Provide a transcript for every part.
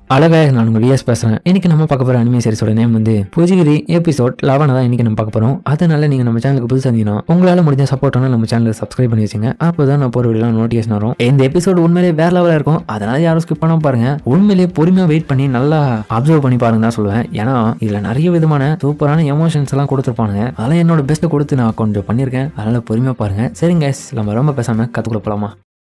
அழகா நான் உங்க விஎஸ் பேசுறேன் இன்னைக்கு நம்ம பார்க்க போற அனிமே சீரிஸோட நேம் வந்து புஜிகிரி எபிசோட் லெவனை தான் இன்னைக்கு நம்ம பார்க்க போறோம் அதனால நீங்க நம்ம சேனலுக்கு புதுசாக இருந்தீங்கன்னா உங்களால முடிஞ்ச சப்போர்ட் நம்ம சேனலுக்கு சப்ஸ்கிரைப் பண்ணி வச்சுங்க அப்பதான் நான் போற வீடியோ நோட்டிஃபிகேஷன் வரும் இந்த எபிசோட் உண்மையிலே வேற லெவலா இருக்கும் அதனால யாரும் ஸ்கிப் பண்ணாம பாருங்க உண்மையிலேயே பொறுமையா வெயிட் பண்ணி நல்லா அப்சர்வ் பண்ணி பாருங்க தான் சொல்லுவேன் ஏன்னா இதுல நிறைய விதமான சூப்பரான எமோஷன்ஸ் எல்லாம் கொடுத்துருப்பானுங்க அதெல்லாம் என்னோட பெஸ்ட்டை கொடுத்து நான் கொஞ்சம் பண்ணியிருக்கேன் அதனால பொறுமையா பாருங்க சரிங்க நம்ம ரொம்ப பேசாம கத்துக்குள்ள போலாமா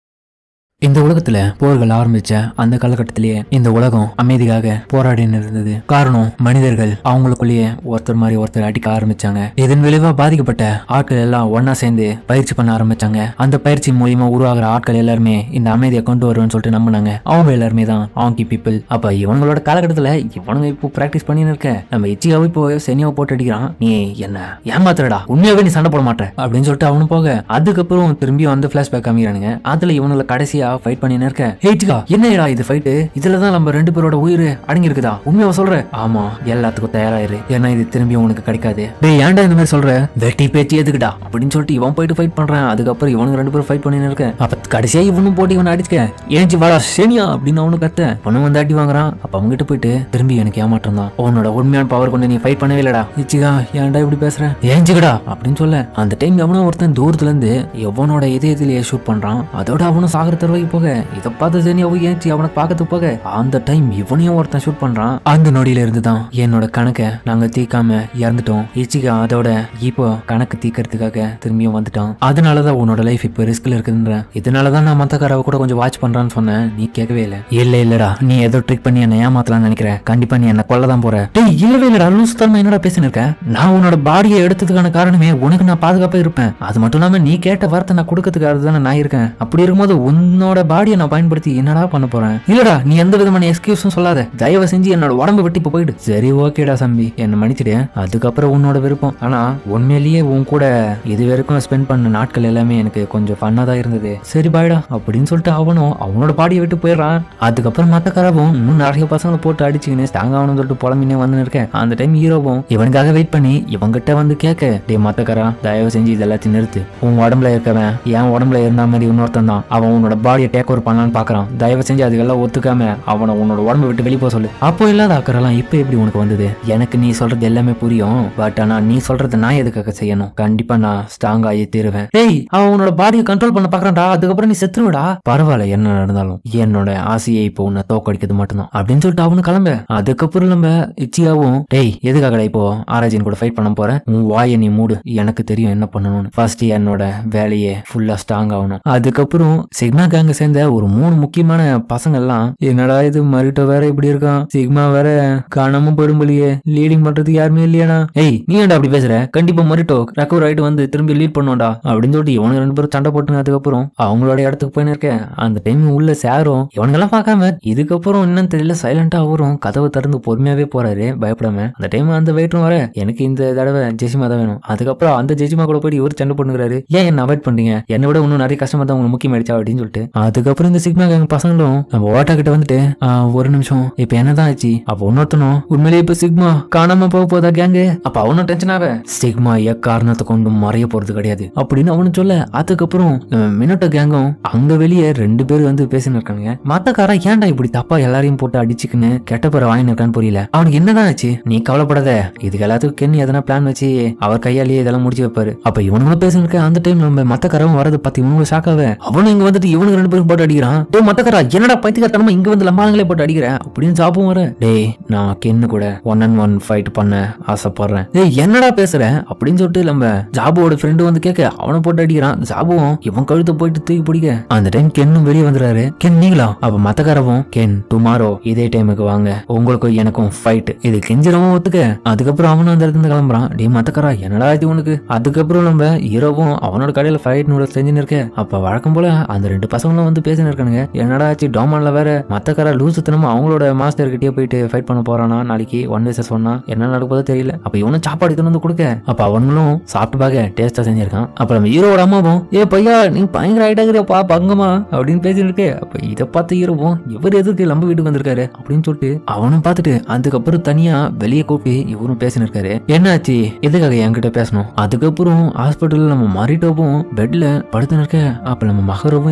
இந்த உலகத்துல போர்கள் ஆரம்பிச்ச அந்த காலகட்டத்திலேயே இந்த உலகம் அமைதிக்காக போராடின்னு இருந்தது காரணம் மனிதர்கள் அவங்களுக்குள்ளேயே ஒருத்தர் மாதிரி ஒருத்தர் அடிக்க ஆரம்பிச்சாங்க இதன் விளைவா பாதிக்கப்பட்ட ஆட்கள் எல்லாம் ஒன்னா சேர்ந்து பயிற்சி பண்ண ஆரம்பிச்சாங்க அந்த பயிற்சி மூலியமா உருவாகிற ஆட்கள் எல்லாருமே இந்த அமைதியை கொண்டு வருவேன்னு சொல்லிட்டு நம்பினாங்க அவங்க எல்லாருமே தான் ஆங்கி பீப்புள் அப்ப இவங்களோட காலகட்டத்துல இவனுங்க இப்போ பிராக்டிஸ் பண்ணின்னு இருக்க நம்ம இச்சியாவை இப்போ செனியாவை போட்டு அடிக்கிறான் நீ என்ன ஏமாத்துறடா உண்மையாவே நீ சண்டை போட மாட்டேன் அப்படின்னு சொல்லிட்டு அவனு போக அதுக்கப்புறம் திரும்பி வந்து பிளாஷ்பேக் காமிக்கிறானுங்க அதுல இவனுல கடைசியா ஃபைட் பண்ணின்னு இருக்க ஹேச்சிகா என்னடா இது ஃபைட்டு இதுல தான் நம்ம ரெண்டு பேரோட உயிர் அடங்கி இருக்குதா உண்மையா சொல்ற ஆமா எல்லாத்துக்கும் தயாராயிரு ஏன்னா இது திரும்பி உனக்கு கிடைக்காது டேய் ஏன்டா இந்த மாதிரி சொல்ற வெட்டி பேச்சு எதுக்குடா அப்படின்னு சொல்லிட்டு இவன் போயிட்டு ஃபைட் பண்றான் அதுக்கப்புறம் இவனுக்கு ரெண்டு பேரும் ஃபைட் பண்ணின்னு இருக்க அப்ப கடைசியா இவனும் போட்டு இவனை அடிச்சுக்க ஏஞ்சி வாடா சேனியா அப்படின்னு அவனு கத்த அவனும் வந்து அடி வாங்குறான் அப்ப அவங்க கிட்ட போயிட்டு திரும்பி எனக்கு ஏமாற்றம் தான் உன்னோட உண்மையான பவர் கொண்டு நீ ஃபைட் பண்ணவே இல்லடா இச்சிகா ஏன்டா இப்படி பேசுற ஏஞ்சிக்கடா அப்படின்னு சொல்ல அந்த டைம் எவனோ ஒருத்தன் தூரத்துல இருந்து எவனோட இதயத்திலேயே ஷூட் பண்றான் அதோட அவனும் சாகர தருவாய்க்கு போக இதை பார்த்து சரி அவன் ஏஞ்சி அவனை பார்க்கறதுக்கு போக அந்த டைம் இவனையும் ஒருத்தன் ஷூட் பண்றான் அந்த நொடியில இருந்து தான் என்னோட கணக்கை நாங்க தீக்காம இறந்துட்டோம் இச்சிகா அதோட இப்போ கணக்கு தீக்கிறதுக்காக திரும்பியும் வந்துட்டான் அதனாலதான் உன்னோட லைஃப் இப்போ ரிஸ்க்ல இருக்குன்ற இதனாலதான் நான் மத்த காராவை கூட கொஞ்சம் வாட்ச் பண்றான்னு சொன்னேன் நீ கேட்கவே இல்லை இல்ல இல்லடா நீ ஏதோ ட்ரிக் பண்ணி என்ன ஏமாத்தலாம்னு நினைக்கிற கண்டிப்பா நீ என்ன கொல்ல தான் போற டேய் இல்லவே இல்லடா லூஸ் தரமா என்னடா பேசின்னு இருக்க நான் உன்னோட பாடியை எடுத்ததுக்கான காரணமே உனக்கு நான் பாதுகாப்பா இருப்பேன் அது மட்டும் இல்லாம நீ கேட்ட வார்த்தை நான் கொடுக்கறதுக்காக தானே நான் இருக்கேன் அப்படி இருக்கும்போது உன்னோட பாடியை நான் பயன்படுத்தி என்னடா பண்ண போறேன் இல்லடா நீ எந்த விதமான எக்ஸ்கியூஸும் சொல்லாத தயவு செஞ்சு என்னோட உடம்பு வெட்டி இப்ப போயிடு சரி ஓகேடா சம்பி என்ன மன்னிச்சிடு அதுக்கப்புறம் உன்னோட விருப்பம் ஆனா உண்மையிலேயே உன் கூட இது வரைக்கும் ஸ்பெண்ட் பண்ண நாட்கள் எல்லாமே எனக்கு கொஞ்சம் ஃபன்னா தான் இருந்தது சரி பாய்டா அப்படின்னு சொல்லிட்டு அவனும் அவனோட பாடியை விட்டு போயிடுறான் அதுக்கப்புறம் மத்த கரவும் இன்னும் நிறைய பசங்களை போட்டு அடிச்சுக்கின்னு ஸ்டாங் ஆகணும்னு சொல்லிட்டு புலம்பினே வந்து இருக்கேன் அந்த டைம் ஹீரோவும் இவனுக்காக வெயிட் பண்ணி இவங்கிட்ட வந்து கேட்க டே மத்தக்கரா தயவு செஞ்சு இது எல்லாத்தையும் நிறுத்து உன் உடம்புல இருக்கவன் என் உடம்புல இருந்த மாதிரி இன்னொருத்தன் தான் அவன் உன்னோட பாடியை டேக் ஓவர் பண்ணலான்னு பாக்குறான் தயவு செஞ்சு அதுக்கெல்லாம் ஒத்துக்காம அவனை உன்னோட உடம்பை விட்டு வெளியே போக சொல்லு அப்போ இல்லாத அக்கறெல்லாம் இப்போ எப்படி உனக்கு வந்தது எனக்கு நீ சொல்றது எல்லாமே புரியும் பட் ஆனா நீ சொல்றத நான் எதுக்காக செய்யணும் கண்டிப்பா நான் ஸ்ட்ராங் ஆகி தீருவேன் ஏய் அவன் உன்னோட பாடியை கண்ட்ரோல் பண்ண பாக்குறான்டா அதுக்கப்புறம் நீ செத்துருவடா பரவாயில்ல என்ன நடந்தாலும் என்னோட ஆசையை இப்போ உன்னை தோக்கடிக்கிறது மட்டும்தான் அப்படின்னு சொல்லிட்டு அவனு கிளம்ப அதுக்கப்புறம் நம்ம இச்சியாவும் டேய் எதுக்காகடா இப்போ ஆராய்ச்சின் கூட ஃபைட் பண்ண போறேன் உன் வாயை நீ மூடு எனக்கு தெரியும் என்ன பண்ணணும்னு ஃபர்ஸ்ட் என்னோட வேலையை ஃபுல்லா ஸ்ட்ராங் ஆகணும் அதுக்கப்புறம் சிக்மா கேங்க சேர்ந்த ஒரு மூணு முக்கியமான பசங்க எல்லாம் என்னடா இது மரிட்டோ வேற இப்படி இருக்கான் சிக்மா வேற காணாம போயிடும் போலியே லீடிங் பண்றதுக்கு யாருமே இல்லையாடா ஏய் நீ ஏன்டா அப்படி பேசுற கண்டிப்பா மரிட்டோ ரெக்கவர் ஆயிட்டு வந்து திரும்பி லீட் பண்ணுவான்டா அப்படின்னு சொல்லிட்டு இவனுக்கு ரெண்டு பேரும் சண்டை போட்டுங்க அதுக்கப்புறம் அவங்களோட இடத்துக்கு போயின்னு இருக்கேன் அந்த டைம் உள்ள சேரும் இவனுங்கெல்லாம் பார்க்காம இதுக்கப்புறம் என்னன்னு தெரியல சைலண்டா அவரும் கதவை திறந்து பொறுமையாவே போறாரு பயப்படாம அந்த டைம் அந்த வெயிட்டும் வர எனக்கு இந்த தடவை ஜெசிமா தான் வேணும் அதுக்கப்புறம் அந்த ஜெசிமா கூட போயிட்டு இவர் சண்டை போட்டுக்கிறாரு ஏன் என்ன அவாய்ட் பண்றீங்க என்னை விட இன்னும் நிறைய கஷ்டமா தான் உங்களுக்கு முக்கியமாயிடுச்சா அப்படின்னு சொல்லிட்டு அதுக்கப்புறம் இந்த சிக்மா கேங் பசங்களும் நம்ம ஓட்டா கிட்ட வந்துட்டு "ஆ, ஒரு நிமிஷம் இப்ப என்னதான் ஆச்சு அப்ப இன்னொருத்தனும் உண்மையிலேயே இப்ப சிக்மா காணாம போக போதா கேங்கு அப்ப அவனும் டென்ஷன் ஆவ சிக்மா எக்காரணத்தை கொண்டு மறைய போறது கிடையாது அப்படின்னு அவனு சொல்ல அதுக்கப்புறம் அஹ், மினோட்டோ கேங்கும் அங்க வெளியே ரெண்டு பேர் வந்து பேசின்னு இருக்காங்க மத்தக்காரன் ஏன்டா இப்படி தப்பா எல்லாரையும் போட்டு அடிச்சுக்கின்னு கெட்ட பேரை வாங்கின்னு இருக்கான்னு புரியல அவனுக்கு என்னதான் ஆச்சு நீ கவலைப்படாத இதுக்கு எல்லாத்துக்கும் கென்னி எதனா பிளான் வச்சு அவர் கையாலேயே இதெல்லாம் முடிச்சு வைப்பாரு அப்ப இவனுங்களும் பேசினிருக்க அந்த டைம் நம்ம மத்தக்காரன் வரது பத்தி இவனுங்களும் ஷாக்காவ அவனும் இங்க வந்துட்டு இவனுக்கு ரெண்டு பேரும் போட்டு அடிக்கிறான் டேய் மத்தக்காரா என்னடா பைத்தியக்காரத்தனமா இங்க வந்து லம்பாங்களே போட்டு அடிக்கிற அப்படின்னு ஜாப்பும் வர டேய் நான் கென்னு கூட ஒன் அண்ட் ஒன் ஃபைட் பண்ண ஆசைப்படுறேன் டேய் என்னடா பேசுற அப்படின்னு சொல்லிட்டு நம்ம ஜாபுவோட ஃப்ரெண்டு வந்து கேட்க அவனை போட்டு அடிக்கிறான் ஜாபுவும் இவன் கழுத்தை போயிட்டு தூக்கி பிடிக்க அந்த டைம் கென்னும் வெளியே வந்துறாரு கென் நீங்களா அப்ப மத்தக்காரவும் கென் டுமாரோ இதே டைமுக்கு வாங்க உங்களுக்கும் எனக்கும் ஃபைட் இது கெஞ்சிரவும் ஒத்துக்க அதுக்கப்புறம் அவனும் அந்த இடத்துல இருந்து கிளம்புறான் டே மத்தக்காரா என்னடா இது உனக்கு அதுக்கப்புறம் நம்ம ஹீரோவும் அவனோட கடையில ஃபைட் நூடுல்ஸ் செஞ்சுன்னு இருக்க அப்ப வழக்கம் போல அந்த ரெண்டு பசங்களும் வந்து பேசின்னு இருக்கானுங்க என்னடா ஆச்சு டோமான்ல வேற மத்தக்காரா லூசுத்தனமா அவங்களோட மாஸ்டர் கிட்டே போயிட்டு ஃபைட் பண்ண போறானா நாளைக்கு ஒன் வேசஸ் சொன்னா என்ன நடக்குதோ தெரியல அப்ப இவனும் சாப்பாடு எடுத்துன்னு வந்து கொடுக்க அப்ப அவனுங்களும் சாப்பிட்டு பார்க்க டேஸ்டா செஞ்சிருக்கான் அப்ப நம்ம ஹீரோட அம்மாவும் ஏ பையா நீ பயங்கர ஆயிட்டாகிறப்பா பங்கமா அப்படின்னு பேசிட்டு இருக்கே அப்ப இதை பார்த்து ஹீரோவும் இவர் எதுக்கு நம்ம வீட்டுக்கு வந்திருக்காரு அப்படின்னு சொல்லிட்டு அவனும் பார்த்துட்டு அதுக்கப்புறம் தனியா வெளியே கூப்பி இவரும் பேசின்னு இருக்காரு என்னாச்சு எதுக்காக என்கிட்ட பேசணும் அதுக்கப்புறம் ஹாஸ்பிட்டல்ல நம்ம மாறிட்டோவும் பெட்ல படுத்துன்னு இருக்க அப்ப நம்ம மகரவும் இதை பார்த்துட்டு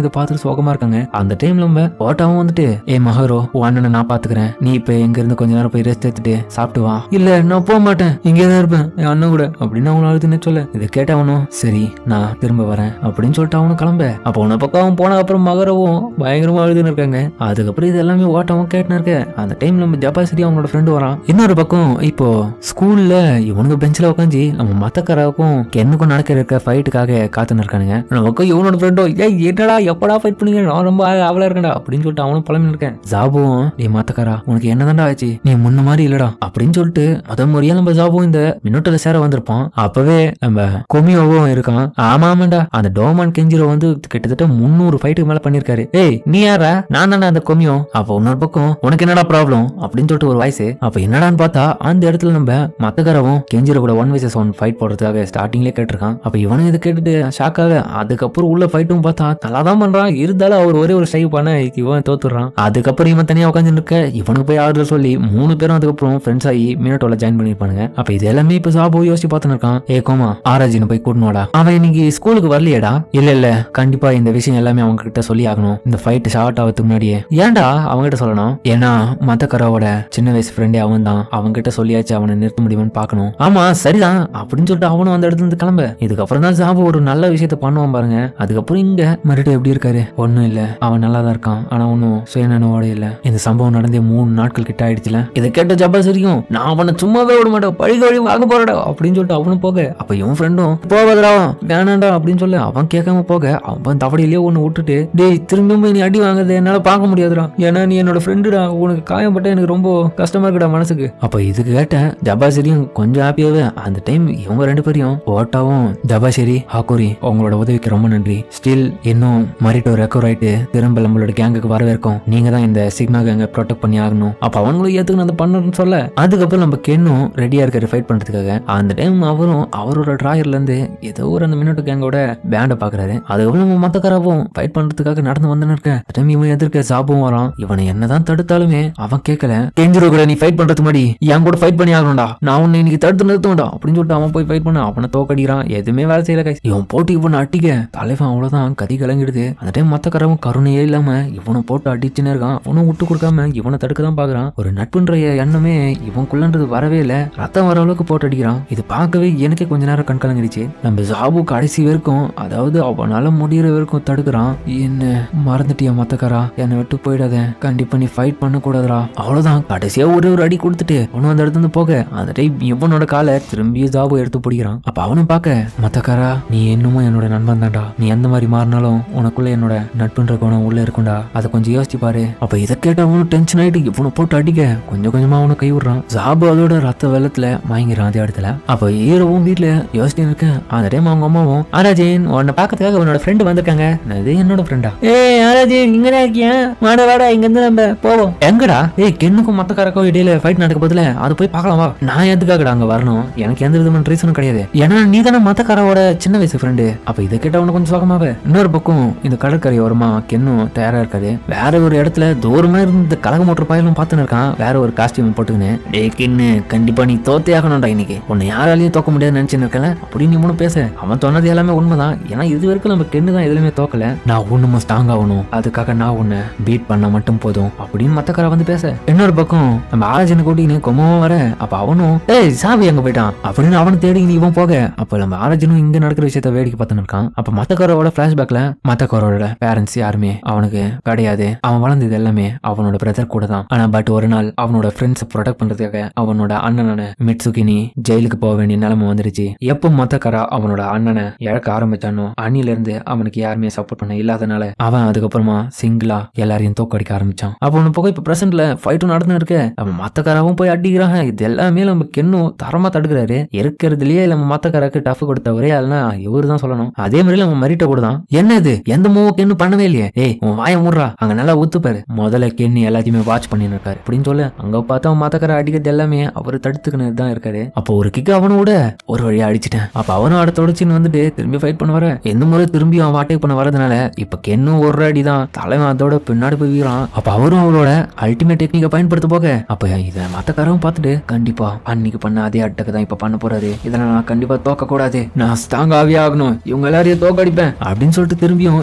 சோகமா இருக்காங்க அந்த டைம்ல நம்ம ஓட்டாவும் வந்துட்டு ஏ மகரோ உன் அண்ணனை நான் பாத்துக்கிறேன் நீ இப்ப எங்க இருந்து கொஞ்ச நேரம் போய் ரெஸ்ட் எடுத்துட்டு சாப்பிட்டு வா இல்ல நான் போக மாட்டேன் இங்கே தான் இருப்பேன் என் அண்ணன் கூட அப்படின்னு அவனும் அழுதுன்னு சொல்ல இதை கேட்டவனும் சரி நான் திரும்ப வரேன் அப்படின்னு சொல்லிட்டு அவனும் கிளம்ப அப்போ உன பக்கம் அவன் போன அப்புறம் மகரவும் பயங்கரமா அழுதுன்னு இருக்காங்க அதுக்கப்புறம் இது எல்லாமே ஓட்டவும் கேட்டுன்னு இருக்க அந்த டைம்ல நம்ம ஜப்பாசிரி அவனோட ஃப்ரெண்டு வரான் இன்னொரு பக்கம் இப்போ ஸ்கூல்ல இவனுக்கு பெஞ்சில் உட்காந்து நம்ம மத்தக்காராவுக்கும் கென்னுக்கும் நடக்க இருக்க ஃபைட்டுக்காக காத்துன்னு இருக்கானுங்க நமக்கும் இவனோட ஃப்ரெண்டோ ஏய் என்னடா எப்படா ஃபைட் பண்ணீங்க நான் ரொம்ப அவளா இருக்கேன்டா அப்படின்னு சொல்லிட்டு அவனும் பழமி இருக்கேன் ஜாபுவும் நீ மத்தக்காரா உனக்கு என்னதான்டா ஆச்சு நீ முன்ன மாதிரி இல்லடா அப்படின்னு சொல்லிட்டு முத முறையா நம்ம ஜாபும் இந்த மின்னோட்டில் சேர வந்திருப்போம் அப்பவே நம்ம கொமியோவும் இருக்கான் ஆமா ஆமாண்டா அந்த டோமான் கெஞ்சிரோ வந்து கிட்டத்தட்ட முந்நூறு ஃபைட்டுக்கு மேல பண்ணிருக்காரு ஏய் நீ யாரா நான் தானே அந்த கொமியோ அப்போ இன்னொரு பக்கம் உனக்கு என்னடா ப்ராப்ளம் அப்படின்னு சொல்லிட்டு ஒரு வாய்ஸ் அப்ப என்னடான்னு பார்த்தா அந்த இடத்துல நம்ம மத்தக்காரவும் கெஞ்சிரோ கூட ஒன் விசஸ் ஒன் ஃபைட் போடுறதுக்காக ஸ்டார்டிங்லேயே கேட்டிருக்கான் அப்ப இவனும் இதை கேட்டுட்டு ஷாக் ஆக அதுக்கப்புறம் உள்ள ஃபைட்டும் பார்த்தா நல்லா தான் பண்றான் இருந்தாலும் அவர் ஒரே ஒரு ஸ்ட்ரைக் பண்ண இவன் தோத்துறான் அதுக்கப்புறம் இவன் தனியா உட்காந்து இருக்க இவனுக்கு போய் ஆறுதல் சொல்லி மூணு பேரும் அதுக்கப்புறம் ஃப்ரெண்ட்ஸ் ஆகி மினட்டோல ஜாயின் பண்ணிருப்பானுங்க அப்ப இது எல்லாமே இப்ப சாபோ யோசிச்சு பார்த்துன்னு இருக்கான் ஏ கோமா ஆராஜின்னு போய் கூட்டணும்டா அவன் இன்னைக்கு ஸ்கூலுக்கு வரலையேடா இல்ல இல்ல கண்டிப்பா இந்த விஷயம் எல்லாமே அவங்க கிட்ட சொல்லி ஆகணும் இந்த ஃபைட் ஷார்ட் ஆகிறதுக்கு முன்னாடியே ஏன்டா அவங்க கிட்ட சொல்லணும் ஏன்னா மத்தக்கராவோட சின்ன வயசு ஃப்ரெண்டே அவன் தான் அவங்க கிட்ட சொல்லியாச்சு அவனை நிறுத்த முடியுமான்னு பார்க்கணும் ஆமா சரிதான் அப்படின்னு சொல்லிட்டு அவனும் அந்த இடத்துல இருந்து கிளம்ப இதுக்கப்புறம் தான் சாபு ஒரு நல்ல விஷயத்த பண்ணுவான் பாருங்க அதுக்கப்புறம் இங்க மறுபடியும் எப்படி இருக்காரு ஒண்ணும் இல்ல அவன் நல்லா தான் இருக்கான் ஆனா ஒன்னும் சுயநனவோட இல்ல இந்த சம்பவம் நடந்தே மூணு நாட்கள் கிட்ட ஆயிடுச்சுல இதை கேட்ட ஜப்பா சரியும் நான் அவனை சும்மாவே விட மாட்டேன் பழிக வழி வாங்க போறடா அப்படின்னு சொல்லிட்டு அவனும் போக அப்ப இவன் ஃப்ரெண்டும் போவதடா வேணாண்டா அப்படின்னு சொல்லி அவன் கேட்காம போக அவன் தவடையிலேயே ஒண்ணு விட்டுட்டு டேய் திரும்பியும் போய் நீ அடி வாங்குறத என்னால பார்க்க முடியாதுடா ஏன்னா நீ என்னோட ஃப்ரெண்டுடா உனக்கு காயப்பட்ட எனக்கு ரொம்ப கஷ்டமா இருக்குடா மனசுக்கு அப்ப இது கேட்ட ஜபாசரியும் கொஞ்சம் ஹாப்பியாவே அந்த டைம் இவங்க ரெண்டு பேரையும் ஓட்டாவும் ஜபாசரி ஹாக்கூரி உங்களோட உதவிக்கு ரொம்ப நன்றி ஸ்டில் இன்னும் மரிட்டோ ரெக்கவர் ஆயிட்டு திரும்ப நம்மளோட கேங்குக்கு வரவேற்கும் நீங்க தான் இந்த சிக்னா கேங்க ப்ரொடெக்ட் பண்ணி ஆகணும் அப்ப அவங்களும் ஏத்துக்கணும் அந்த பண்ணணும்னு சொல்ல அதுக்கப்புறம் நம்ம கென்னும் ரெடியா இருக்காரு ஃபைட் பண்றதுக்காக அந்த டைம் அவரும் அவரோட டிராயர்ல இருந்து ஏதோ ஒரு அந்த மின்னோட்ட கேங்கோட பேண்டை பாக்குறாரு அதுக்கப்புறம் நம்ம மத்தக்காராவும் ஃபைட் பண்றதுக்காக நடந்து வந்து இருக்க அந்த டைம் இவன் எதிர்க்க சாப்பும் வரான் இவனை என்னதான் தடுத்தாலுமே அவன் கேட்கல கெஞ்சிரோ கூட நீ ஃபைட் பண்றதுக்கு முன்னாடி என் கூட ஃபைட் பண்ணி ஆகணும்டா நான் உன்னை இன்னைக்கு தடுத்து நிறுத்துவேன்டா அப்படின்னு சொல்லிட்டு அவன் போய் ஃபைட் பண்ண அவனை தோக்கடிக்கிறான் எதுவுமே வேலை செய்யல guys. இவன் போட்டு இவனை அடிக்க தலைவன் அவ்வளவுதான் கதி கலங்கிடுது அந்த டைம் மத்தக்காரவும் கருணையே இல்லாம இவனை போட்டு அடிச்சுன்னு இருக்கான் அவனும் விட்டு கொடுக்காம இவனை தடுக்க தான் பாக்குறான் ஒரு நட்புன்ற எண்ணமே இவனுக்குள்ளன்றது வரவே இல்ல ரத்தம் வர அளவுக்கு போட்டு அடிக்கிறான் இது பார்க்கவே எனக்கே கொஞ்ச நேரம் கண் கலங்கிடுச்சு நம்ம ஜாபு கடைசி வரைக்கும் அதாவது அவனால முடியிற வரைக்கும் தடுக்கிறான் என்ன மறந்துட்டியா மத்தக்காரா என்னை விட்டு போயிடாத கண்டிப்பா நீ ஃபைட் பண்ண கூடாதுடா அவ்வளவுதான் கடைசியா ஒரே ஒரு அடி கொடுத்துட்டு அவனும் அந்த இடத்துல இருந்து போக அந்த டைம் இவனோட காலை திரும்பி ஜாபு எடுத்து பிடிக்கிறான் அப்ப அவனும் பார்க்க மத்தக்காரா நீ இன்னமும் என்னோட நண்பன் தான்டா நீ எந்த மாதிரி மாறினாலும் உனக்குள்ள என்னோட நட்புன்ற குணம் உள்ள இருக்கும்டா அதை கொஞ்சம் யோசிச்சு பாரு அப்ப இதை கேட்ட அவனும் டென்ஷன் ஆயிட்டு இவனை போட்டு அடிக்க கொஞ்சம் கொஞ்சமா அவனை கை விடுறான் ஜாபு அதோட ரத்த வெள்ளத்துல மயங்கிறான் அதே இடத்துல அப்ப ஹீரோவும் வீட்டுல யோசிச்சு இருக்க அந்த டைம் அவங்க அம்மாவும் ஆராஜேன் உன்னை பார்க்கறதுக்காக உன்னோட ஃப்ரெண்டு வந்திருக்காங்க இது என்னோட ஃப்ரெண்டா ஏய் ஆராஜேன் இங்க தான் இருக்கியா வாடா வாடா இங்க இருந்து நம்ம போவோம் எங்கடா ஏய் கென்னுக்கும் மத்தக்காரக்கும் இடையில ஃபைட் நடக்க பதில அது போய் பார்க்கலாம் வா நான் எதுக்காகடா அங்க வரணும் எனக்கு எந்த விதமான ரீசனும் கிடையாது ஏன்னா நீ தானே மத்தக்காரோட சின்ன வயசு ஃப்ரெண்டு அப்ப இதை கேட்ட உனக்கு கொஞ்சம் சோகமாவே இன்னொரு பக்கம் இந்த கடற்கரை ஓரமா கென்னும் தயாரா இருக்காது வேற ஒரு இடத்துல தூரமா இருந்து இந்த கலக மோட்டர் பாயலும் பார்த்துன்னு இருக்கான் வேற ஒரு காஸ்டியூம் போட்டுக்கின்னு டே கென்னு கண்டிப்பா நீ தோத்தே ஆகணும்டா இன்னைக்கு உன்னை யாராலையும் தோக்க முடியாதுன்னு நினைச்சுன்னு இருக்கல அப்படி நீ மூணு பேச அவன் சொன்னது எல்லாமே உண்மைதான் ஏன்னா இது வரைக்கும் நம்ம கென்னு தான் எதுலையுமே தோக்கல நான் ஒண்ணுமா ஸ்ட்ராங் ஆகணும் அதுக்காக நான் உன்னை பீட் பண்ண மட்டும் போதும் அப்படின்னு மத்தக்கார வந்து பேச இன்னொரு பக்கம் நம்ம ஆராஜனை கூட்டின்னு கொம்மவும் வர அப்ப அவனும் ஏய் சாவி அங்க போயிட்டான் அப்படின்னு அவனை தேடி இவன் போக அப்ப நம்ம ஆராஜனும் இங்க நடக்கிற விஷயத்த வேடிக்கை பார்த்துன்னு இருக்கான் அப்ப மத்தக்காரோட பிளாஷ்பேக்ல மத்தக்காரோட பேரண்ட்ஸ் யாருமே அவனுக்கு கிடையாது அவன் வளர்ந்தது எல்லாமே அவனோட பிரதர் கூட தான் ஆனா பட் ஒரு நாள் அவனோட ஃப்ரெண்ட்ஸ் ப்ரொடெக்ட் பண்றதுக்காக அவனோட அண்ணனான மிட்சுகினி ஜெயிலுக்கு போக வேண்டிய நிலைமை வந்துருச்சு எப்போ மொத்தக்காரா அவனோட அண்ணனை இழக்க ஆரம்பிச்சானோ அணில இருந்து அவனுக்கு யாருமே சப்போர்ட் பண்ண இல்லாதனால அவன் அதுக்கப்புறமா சிங்கிளா எல்லாரையும் தோக்கடிக்க ஆரம்பிச்சான் அப்போ ஒன்று போக இப்ப பிரசன்ட்ல ஃபைட்டும் நடந்து இருக்க அவன் மத்தக்காராவும் போய் அடிக்கிறாங்க இது எல்லாமே நம்ம கென்னும் தரமா தடுக்கிறாரு இருக்கிறதுலயே நம்ம மத்தக்காராக்கு டஃப் கொடுத்த ஒரே ஆள்னா இவரு தான் சொல்லணும் அதே மாதிரி நம்ம மரிட்ட கூட தான் என்ன இது எந்த மூவ் கென்னு பண்ணவே இல்லையே ஏய் உன் வாய முடுறா அங்க நல்லா ஊத்துப்பாரு முதல்ல கென்னு எல்லாத்தையுமே வாட்ச் பண்ணின்னு இருக்காரு அப்படின்னு சொல்ல அங்க பார்த்தா அவன் மத்தக்கார அடிக்கிறது எல்லாமே அவர் தடுத்துக்கினது தான் இருக்காரு அப்போ ஒரு கிக் அவனும் விட ஒரு வழியா அடிச்சிட்டேன் அப்ப அவனும் அடுத்த தொடச்சின்னு வந்துட்டு திரும்பி ஃபைட் பண்ண வர எந்த முறை திரும்பி அவன் அட்டாக் பண்ண வரதுனால இப்ப கென்னும் ஒரு அடி தான் தலைவன் அதோட பின்னாடி போய் வீறான் அப்ப அவரும் அவரோட அல்டிமேட் டெக்னிக்கை பயன்படுத்த போக அப்ப இதை மத்தக்காரவும் பார்த்துட்டு கண்டிப்பா அன்னைக்கு பண்ண அதே அட்டக்கு தான் இப்ப பண்ண போறாரு இதெல்லாம் நான் கண்டிப்பா தோக்க கூடாது நான் ஸ்ட்ராங் ஆகவே ஆகணும் இவங்க எல்லாரையும் தோக்கடிப்பேன் அப்படின்னு சொல்லிட்டு திரும்பியும் இச்சிகா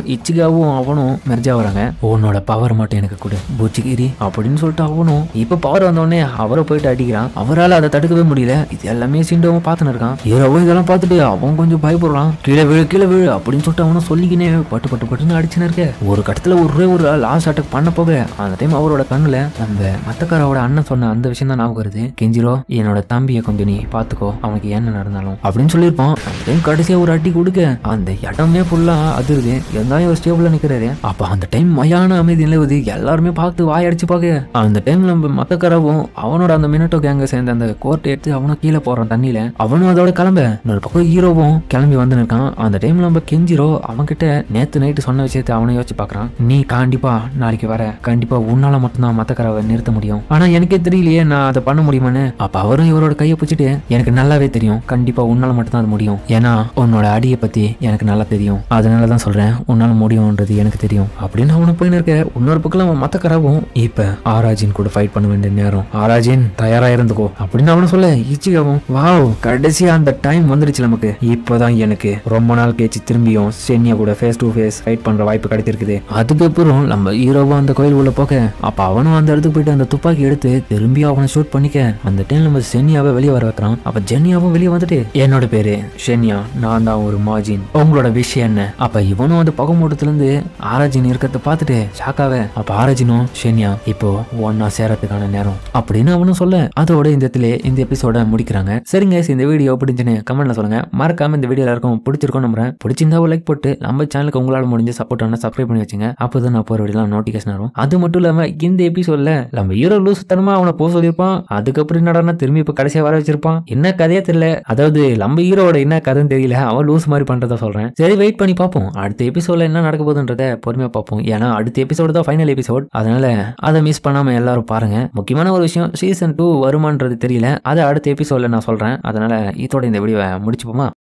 ஹீரோவும் அவனும் மெர்ஜா வராங்க உன்னோட பவர் மட்டும் எனக்கு கொடு பூச்சிகிரி அப்படின்னு சொல்லிட்டு அவனும் இப்ப பவர் வந்தோடனே அவரை போயிட்டு அடிக்கிறான் அவரால் அதை தடுக்கவே முடியல இது எல்லாமே சிண்டவும் பார்த்துன்னு இருக்கான் ஹீரோவும் இதெல்லாம் பார்த்துட்டு அவன் கொஞ்சம் பயப்படுறான் கீழே விழு கீழே விழு அப்படின்னு சொல்லிட்டு அவனும் சொல்லிக்கினே பட்டு பட்டு பட்டுன்னு அடிச்சுன்னு இருக்க ஒரு கட்டத்துல ஒரே ஒரு லாஸ்ட் அட்டாக் பண்ண போக அந்த டைம் அவரோட கண்ணுல நம்ம மத்தக்காரோட அண்ணன் சொன்ன அந்த விஷயம் தான் ஞாபகம் வருது கெஞ்சிரோ என்னோட தம்பியை கொஞ்சம் நீ பாத்துக்கோ அவனுக்கு என்ன நடந்தாலும் அப்படின்னு சொல்லியிருப்பான் அந்த டைம் கடைசியா ஒரு அடி கொடுக்க அந்த இடமே ஃபுல்லா அதிருது இருந்தாலும் ஒரு ஸ்டேபிளா நிக்கிறாரு அப்ப அந்த டைம் மயான அமைதி நிலவுது எல்லாருமே பார்த்து வாய் அடிச்சு பார்க்க அந்த டைம் நம்ம மத்தக்காரவும் அவனோட அந்த மினட்டோ கேங்க சேர்ந்த அந்த கோர்ட் எடுத்து அவனும் கீழே போறான் தண்ணியில அவனும் அதோட கிளம்ப இன்னொரு பக்கம் ஹீரோவும் கிளம்பி வந்து நிற்கான் அந்த டைம்ல நம்ம கெஞ்சிரோ அவன்கிட்ட நேத்து நைட்டு சொன்ன விஷயத்தை அவனை யோசிச்சு பார்க்கறான் நீ கண்டிப்பா நாளைக்கு வர கண்டிப்பா உன்னால மட்டும்தான் மத்தக்காரவை நிறுத்த முடியும் ஆனா எனக்கே தெரியலையே நான் அதை பண்ண முடியுமான்னு அப்ப அவரும் இவரோட கையை பிடிச்சிட்டு எனக்கு நல்லாவே தெரியும் கண்டிப்பா உன்னால மட்டும்தான் அது முடியும் ஏன்னா உன்னோட அடியை பத்தி எனக்கு நல்லா தெரியும் அதனால தான் சொல்றேன் உன்னால முடியும்ன்றது எனக்கு தெரியும் அப்படின்னு அவனு போயின்னு இருக்க இன்னொரு பக்கம் அவன் மத்தக்காரவும் இப்ப ஆராஜின் கூட ஃபைட் பண்ண வேண்டிய நேரம் ஆராஜின் தயாரா இருந்துக்கோ அப்படின்னு அவனு சொல்ல இச்சிகாவும் வாவ் கடைசியா அந்த டைம் வந்துருச்சு நமக்கு இப்போதான் எனக்கு ரொம்ப நாள் கழிச்சு திரும்பியும் சென்னியா கூட ஃபேஸ் டு ஃபேஸ் ஃபைட் பண்ற வாய்ப்பு கிடைத்திருக்குது அதுக்கப்புறம் நம்ம ஹீரோவும் அந்த கோயில் உள்ள போக அப்ப அவனும் அந்த இடத்துக்கு போயிட்டு அந்த துப்பாக்கி எடுத்து திரும்பி அவனை ஷூட் பண்ணிக்க அந்த டைம் நம்ம சென்னியாவை வெளியே வர வைக்கிறான் அப்ப ஜென்னியாவும் வெளியே வந்துட்டு என்னோட பேரு ஷென்யா நான் தான் ஒரு மாஜின் உங்களோட விஷயம் என்ன அப்ப இவனும் அந்த பகமூட்டத்துல இருந்து ஆராஜின் இருக்கிறத பார்த்துட்டு ஷாக்காவே அப்ப ஆராஜினும் ஷென்யா இப்போ ஒன்னா சேரத்துக்கான நேரம் அப்படின்னு அவனும் சொல்ல அதோட இந்த இடத்துல இந்த எபிசோட முடிக்கிறாங்க சரிங்க guys, இந்த வீடியோ பிடிச்சுன்னு கமெண்ட்ல சொல்லுங்க மறக்காம இந்த வீடியோ எல்லாருக்கும் பிடிச்சிருக்கும் நம்புறேன் பிடிச்சிருந்தா ஒரு லைக் போட்டு நம்ம சேனலுக்கு உங்களால முடிஞ்ச சப்போர்ட் பண்ண சப்ஸ்கிரைப் பண்ணி வச்சுங்க அப்போதான் நான் போற வீடியோ நோட்டிஃபிகேஷன் வரும் அது மட்டும் இல்லாம இந்த எபிசோட்ல நம்ம ஹீரோ லூஸ் தனமா அவனை போக சொல்லியிருப்பான் அதுக்கப்புறம் என்னடா திரும்பி இப்ப கடைசியா வர வச்சிருப்பான் என்ன கதையே தெரியல அதாவது நம்ம ஹீரோட என்ன கதைன்னு தெரியல அவன் லூஸ் மாதிரி பண்றதா சொல்றேன் சரி வெயிட் பண்ணி பார்ப்போம் அடுத்த எபிசோட்ல என்ன நடக்க போகுதுன்றத பொறுமையா பார்ப்போம் ஏன்னா அடுத்த எபிசோடு தான் ஃபைனல் எபிசோட் அதனால அதை மிஸ் பண்ணாம எல்லாரும் பாருங்க முக்கியமான ஒரு விஷயம் சீசன் டூ வருமானது தெரியல அதை அடுத்த எபிசோட்ல நான் சொல்றேன் அதனால இதோட இந்த வீடியோவை முடிச்சுப்போமா